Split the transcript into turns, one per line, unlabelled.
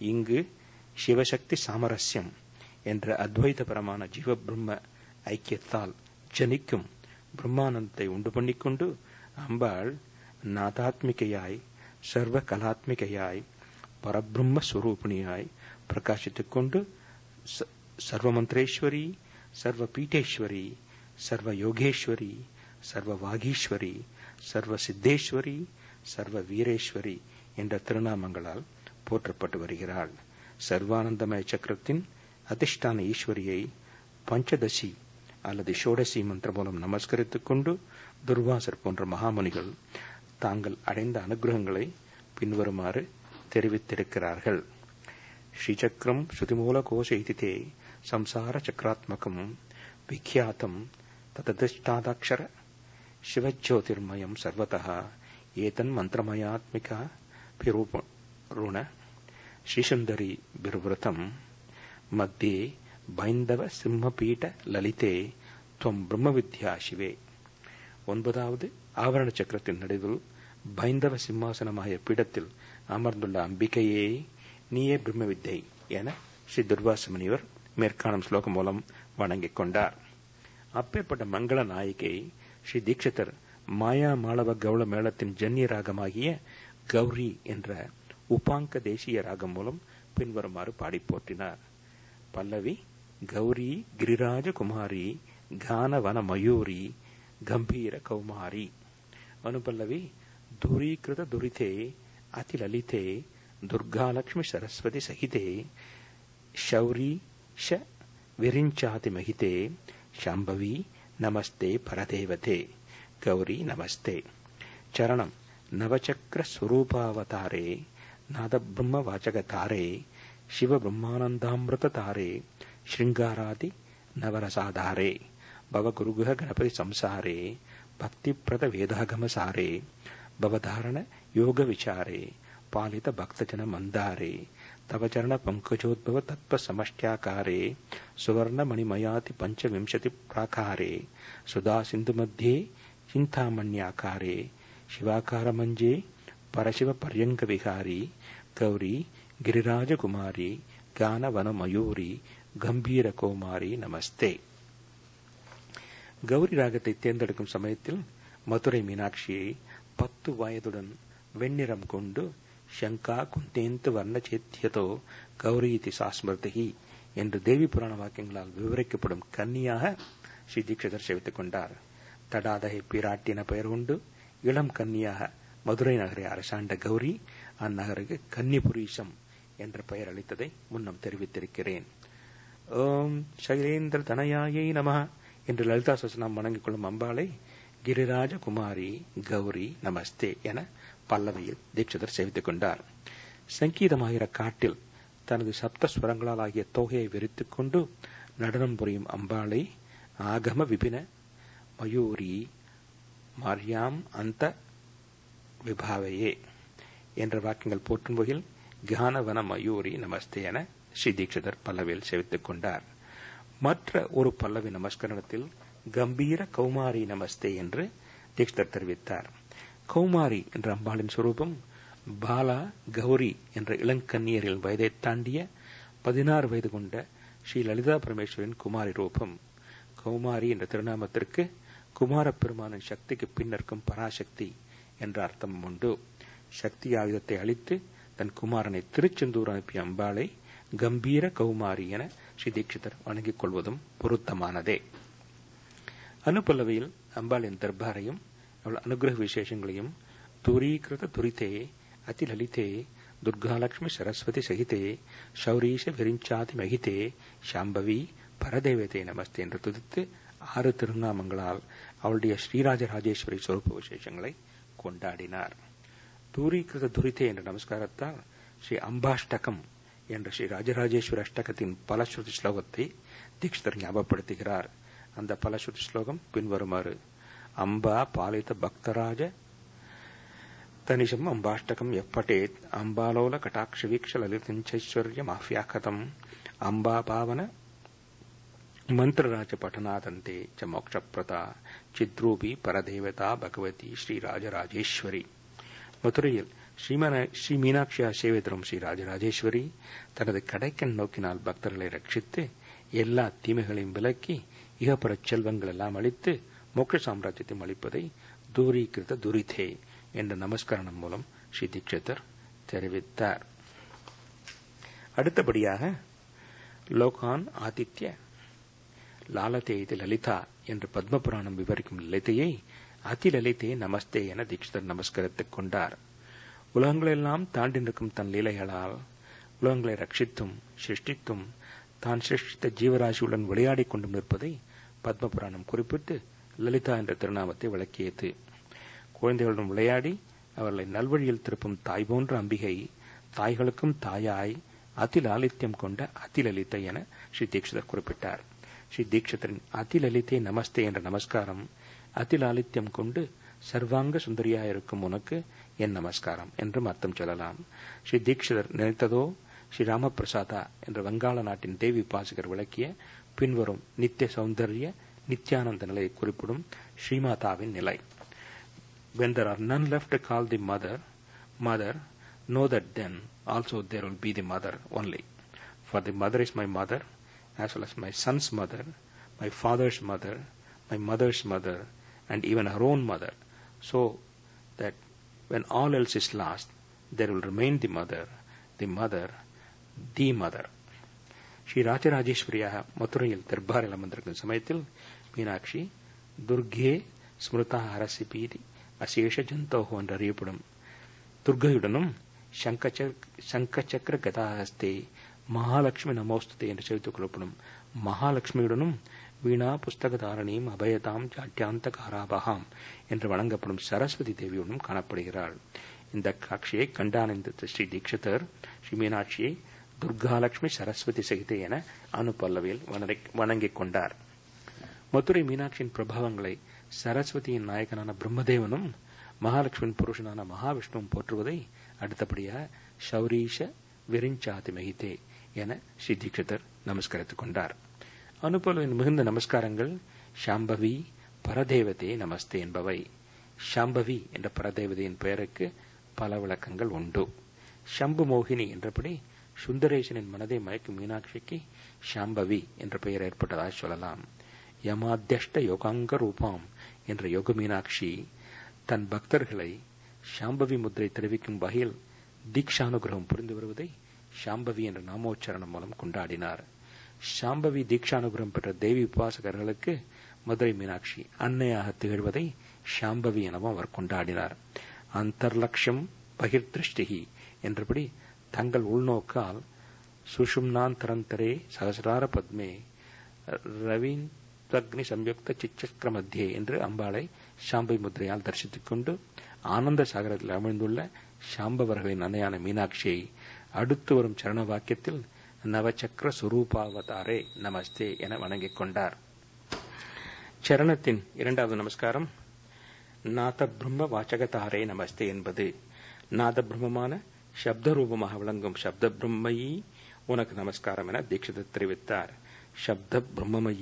இங்கு சிவசக்தி சாமரஸ்யம் என்ற அத்வைதபரமான ஜீவபிரம்ம ஐக்கியத்தால் ஜனிக்கும் பிரம்மானந்தத்தை உண்டு பண்ணிக்கொண்டு அம்பாள் நாதாத்மிகையாய் சர்வ கலாத்மிகையாய் பரபிரம்ம ஸ்வரூபிணியாய் பிரகாசித்துக் கொண்டு சர்வமந்திரேஸ்வரி சர்வ பீட்டேஸ்வரி சர்வ யோகேஸ்வரி சர்வ வாகீஸ்வரி சர்வ சித்தேஸ்வரி சர்வ வீரேஸ்வரி என்ற திருநாமங்களால் போற்றப்பட்டு வருகிறாள் சர்வானந்தமய சக்கரத்தின் அதிஷ்டான ஈஸ்வரியை பஞ்சதசி அல்லது ஷோடசி மந்திரம் மூலம் நமஸ்கரித்துக் கொண்டு துர்வாசர் போன்ற மகாமுனிகள் தாங்கள் அடைந்த அனுகிரகங்களை பின்வருமாறு தெரிவித்திருக்கிறார்கள் ஸ்ரீசக்கரம் ஸ்ருதிமூல கோஷ இதிதே சம்சார சக்கராத்மகம் விக்யாத்தம் தததிஷ்டாதாட்சர சிவஜோதிர்மயம் சர்வதः ஏதன் மந்திரமயாத்மிகா பிருண ஸ்ரீசுந்தரி பிர்வృతం மத்தியே பைந்தவ சிம்மபீட லலிதே துவம் பிரம்மவித்யா சிவே ஒன்பதாவது ஆவரண சக்கரத்தின் நடுவில் பைந்தவ சிம்மாசனமாய பீடத்தில் அமர்ந்துள்ள அம்பிகையே நீயே பிரம்மவித்தை என ஸ்ரீ துர்வாச முனிவர் மேற்காணும் ஸ்லோகம் மூலம் வணங்கிக் கொண்டார் அப்பேற்பட்ட மங்கள நாயகை ஸ்ரீ தீட்சிதர் மாயா மாளவ கௌள மேளத்தின் ஜன்ய ராகமாகிய கௌரி என்ற உபாங்க தேசிய ராகம் மூலம் பின்வருமாறு பாடி போற்றினார் பல்லவி கௌரி கிரிராஜ குமாரி கானவன மயூரி கம்பீர கௌமாரி அனுபல்லவி தூரீகிருத துரிதே அதிலலிதே துர்காலக்ஷ்மி சரஸ்வதி சகிதே ಶೌರಿ ಶ ವಿರಿಂಚಾತಿ ಮಹಿತೆ ಶಾಂಭವಿ ನಮಸ್ತೆ ಪರದೇವತೆ ಗೌರಿ ನಮಸ್ತೆ ಚರಣಂ ನವಚಕ್ರ ಸ್ವರೂಪಾವತಾರೆ ನಾದಬ್ರಹ್ಮ ವಾಚಕ ತಾರೆ ಶಿವ ಬ್ರಹ್ಮಾನಂದಾಮೃತ ತಾರೆ ಶೃಂಗಾರಾದಿ ನವರಸಾಧಾರೆ ಭವಗುರುಗುಹ ಗಣಪತಿ ಸಂಸಾರೆ ಭಕ್ತಿಪ್ರದ ವೇದಾಗಮ ಸಾರೆ ಭವಧಾರಣ ಯೋಗ ವಿಚಾರೆ ಪಾಲಿತ ಭಕ್ತಜನ ಮಂದಾರೆ ತವ ಚರಣ ಪಂಕಜೋದ್ಭವ ತತ್ವ ಸಮಷ್ಟ್ಯಾಕಾರೆ ಸುವರ್ಣ ಮಣಿಮಯಾತಿ ಪಂಚವಿಂಶತಿ ಪ್ರಾಕಾರೆ ಸುಧಾ ಸಿಂಧು ಮಧ್ಯೆ ಚಿಂತಾಮಣ್ಯಾಕಾರೆ ಶಿವಾಕಾರ ಮಂಜೆ ಪರಶಿವ ಪರ್ಯಂಕ ವಿಹಾರಿ ಗೌರಿ ಗಿರಿರಾಜಕುಮಾರಿ ಗಾನವನ மயூரி கம்பீர கோமாரி நமஸ்தே கௌரி ராகத்தை தேர்ந்தெடுக்கும் சமயத்தில் மதுரை மீனாட்சியை பத்து வயதுடன் வெண்ணிறம் கொண்டு ಶಂಕಾ ಕುಂತೇಂತು ವರ್ಣಚೇತ್ಯತೋ கௌரீதி சாஸ்மிருதி என்று தேவி புராண வாக்கியங்களால் விவரிக்கப்படும் கன்னியாக ஸ்ரீ தீட்சிதர் சேவித்துக் கொண்டார் தடாதகை பிராட்டி என பெயர் கொண்டு இளம் கன்னியாக மதுரை நகரை அரசாண்ட கௌரி அந்நகருக்கு கன்னிபுரீஷம் என்ற பெயர் அளித்ததை முன்னம் தெரிவித்திருக்கிறேன் ஓம் சைலேந்திர தனயாயை நம என்று லலிதா சசனம் வணங்கிக் கொள்ளும் அம்பாளை கிரிராஜ குமாரி கௌரி நமஸ்தே என பல்லவியில் தீட்சிதர் சேவித்துக் கொண்டார் சங்கீதமாகிற காட்டில் தனது சப்த ஸ்வரங்களால் ஆகிய தொகையை விரித்துக் கொண்டு நடனம் புரியும் அம்பாளை ஆகம விபின மயூரி மாரியாம் அந்த விபாவையே என்ற வாக்கியங்கள் போற்றும் வகையில் கானவன மயூரி நமஸ்தே என ஸ்ரீ தீட்சிதர் பல்லவியில் சேவித்துக் கொண்டார் மற்ற ஒரு பல்லவி நமஸ்கரணத்தில் கம்பீர கௌமாரி நமஸ்தே என்று தீட்சிதர் தெரிவித்தார் கௌமாரி என்ற அம்பாளின் சுரூபம் பாலா கௌரி என்ற இளங்கன்னியரில் வயதை தாண்டிய பதினாறு வயது கொண்ட ஸ்ரீ லலிதா பரமேஸ்வரின் குமாரி ரூபம் கௌமாரி என்ற திருநாமத்திற்கு குமார பெருமானின் சக்திக்கு பின்னர்க்கும் பராசக்தி என்ற அர்த்தம் உண்டு சக்தி ஆயுதத்தை அளித்து தன் குமாரனை திருச்செந்தூர் அனுப்பிய அம்பாளை கம்பீர கௌமாரி என ஸ்ரீ தீட்சிதர் வணங்கிக் கொள்வதும் பொருத்தமானதே அனுப்பல்லவியில் அம்பாளின் தர்பாரையும் அவள் அனுகிரக விசேஷங்களையும் தூரீகிருத துரிதே அதிலலிதே துர்காலட்சுமி சரஸ்வதி சகிதே சௌரீஷ விரிஞ்சாதி மகிதே சாம்பவி பரதேவதே நமஸ்தே என்று துதித்து ஆறு திருநாமங்களால் அவளுடைய ஸ்ரீராஜ ராஜேஸ்வரி சொரூப விசேஷங்களை கொண்டாடினார் தூரீகிருத துரிதே என்ற நமஸ்காரத்தால் ஸ்ரீ அம்பாஷ்டகம் என்ற ஸ்ரீ ராஜராஜேஸ்வரி அஷ்டகத்தின் பலஸ்ருதி ஸ்லோகத்தை தீட்சிதர் ஞாபகப்படுத்துகிறார் அந்த பலஸ்ருதி ஸ்லோகம் பின்வருமாறு அம்பா பாலித பக்தராஜ தனிஷம் அம்பாஷ்டகம் எப்பட்டேத் அம்பாலோல கட்டாட்ச வீக்ஷ லலிதஞ்சைஸ்வர்யம் ஆஃப்யாக்கதம் அம்பா பாவன ಮಂತ್ರರಾಜ ಪಠನಾದಂತೆ ಚ ಮೋಕ್ಷಪ್ರದಾ ಚಿದ್ರೂಪಿ ಪರದೇವತಾ ಭಗವತಿ ಶ್ರೀ ರಾಜರಾಜೇಶ್ವರಿ மதுரையில் ஸ்ரீமன ஸ்ரீ மீனாட்சியா சேவை தரும் ஸ்ரீ ராஜராஜேஸ்வரி தனது கடைக்கண் நோக்கினால் பக்தர்களை ரட்சித்து எல்லா தீமைகளையும் விலக்கி இகப்புறச் செல்வங்கள் எல்லாம் அளித்து மோட்ச சாம்ராஜ்யத்தையும் அளிப்பதை தூரீகிருத துரிதே என்ற நமஸ்கரணம் மூலம் ஸ்ரீ தீட்சிதர் தெரிவித்தார் அடுத்தபடியாக லோகான் ஆதித்ய லாலதே இது லலிதா என்று பத்மபுராணம் விவரிக்கும் லலிதையை அதிலலிதே நமஸ்தே என தீட்சிதர் நமஸ்கரித்துக் கொண்டார் உலகங்களெல்லாம் தாண்டி நிற்கும் தன் லீலைகளால் உலகங்களை ரட்சித்தும் சிருஷ்டித்தும் தான் சிருஷ்டித்த ஜீவராசியுடன் விளையாடிக் கொண்டும் நிற்பதை பத்மபுராணம் குறிப்பிட்டு லலிதா என்ற திருநாமத்தை விளக்கியது குழந்தைகளுடன் விளையாடி அவர்களை நல்வழியில் திருப்பும் தாய் போன்ற அம்பிகை தாய்களுக்கும் தாயாய் அதிலாலித்யம் கொண்ட அதிலலிதை என ஸ்ரீ தீட்சிதர் குறிப்பிட்டார் ஸ்ரீ தீட்சிதரின் அதிலலிதை நமஸ்தே என்ற நமஸ்காரம் அதிலாலித்யம் கொண்டு சர்வாங்க சுந்தரியாயிருக்கும் உனக்கு என் நமஸ்காரம் என்றும் அர்த்தம் சொல்லலாம் ஸ்ரீ தீட்சிதர் நினைத்ததோ ஸ்ரீ ராமபிரசாதா என்ற வங்காள நாட்டின் தேவி பாசகர் விளக்கிய பின்வரும் நித்திய சௌந்தர்ய நித்யானந்த நிலையை குறிப்பிடும் ஸ்ரீமாதாவின் நிலை when there are none left to call the mother, mother, know that then also there will be the mother only. For the mother is my mother, as well as my son's mother, my father's mother, my mother's mother, and even her own mother, so that when all else is lost, there will remain the mother, the mother, the mother. Sri ராஜராஜேஸ்வரியாக மதுரையில் தர்பாரில் அமர்ந்திருக்கும் சமயத்தில் மீனாட்சி துர்கே ஸ்மிருதா அரசி பீதி அசேஷ ஜந்தோகோ என்று அறியப்படும் துர்கையுடனும் சங்கச்சக்கர கதாஹஸ்தே மகாலட்சுமி நமோஸ்துதே என்று செலுத்திக் கொள்ளப்படும் மகாலட்சுமியுடனும் வீணா புஸ்தகதாரணியும் அபயதாம் ஜாட்டியாந்த காராபகாம் என்று வணங்கப்படும் சரஸ்வதி தேவியுடனும் காணப்படுகிறாள் இந்த காட்சியை கண்டானந்த ஸ்ரீ தீட்சிதர் ஸ்ரீ மீனாட்சியை துர்காலட்சுமி சரஸ்வதி சகிதே என அனுபல்லவியில் வணங்கிக் கொண்டார் மதுரை மீனாட்சியின் பிரபாவங்களை சரஸ்வதியின் நாயகனான பிரம்மதேவனும் மகாலட்சுமியின் புருஷனான மகாவிஷ்ணுவும் போற்றுவதை அடுத்தபடியாக ஷௌரீஷ விரிஞ்சாதி மகிதே என ஸ்ரீ தீட்சிதர் நமஸ்கரித்துக் கொண்டார் அனுபவவின் மிகுந்த நமஸ்காரங்கள் ஷாம்பவி பரதேவதே நமஸ்தே என்பவை ஷாம்பவி என்ற பரதேவதையின் பெயருக்கு பல விளக்கங்கள் உண்டு ஷம்பு மோகினி என்றபடி சுந்தரேசனின் மனதை மயக்கும் மீனாட்சிக்கு ஷாம்பவி என்ற பெயர் ஏற்பட்டதாக சொல்லலாம் யமாத்தியஷ்ட யோகாங்க ரூபாம் என்ற யோக மீனாட்சி தன் பக்தர்களை ஷாம்பவி முத்திரை தெரிவிக்கும் வகையில் தீக்ஷானுகிரகம் புரிந்து வருவதை ஷாம்பவி என்ற நாமோச்சரணம் மூலம் கொண்டாடினார் ஷாம்பவி தீக்ஷானுகிரகம் பெற்ற தேவி உபாசகர்களுக்கு மதுரை மீனாட்சி அன்னையாக திகழ்வதை ஷாம்பவி எனவும் அவர் கொண்டாடினார் அந்தர்லட்சம் பகிர்திருஷ்டிகி என்றபடி தங்கள் உள்நோக்கால் சுஷும்னாந்தரந்தரே சகசிரார பத்மே ரவீன் அக்னி சம்யுக்த சிச்சக்கர மத்தியே என்று அம்பாளை ஷாம்பை முத்திரையால் தரிசித்துக் கொண்டு ஆனந்த சாகரத்தில் அமிழ்ந்துள்ள ஷாம்பவர்களின் அன்னையான மீனாட்சியை அடுத்து வரும் சரண வாக்கியத்தில் நவச்சக்கர சுரூபாவதாரே நமஸ்தே என வணங்கிக் கொண்டார் சரணத்தின் இரண்டாவது நமஸ்காரம் நாத பிரம்ம வாச்சகதாரே நமஸ்தே என்பது நாத பிரம்மமான சப்த ரூபமாக விளங்கும் சப்த பிரம்மையி உனக்கு நமஸ்காரம் என தீட்சிதர் தெரிவித்தார் சப்த பிரம்மமயி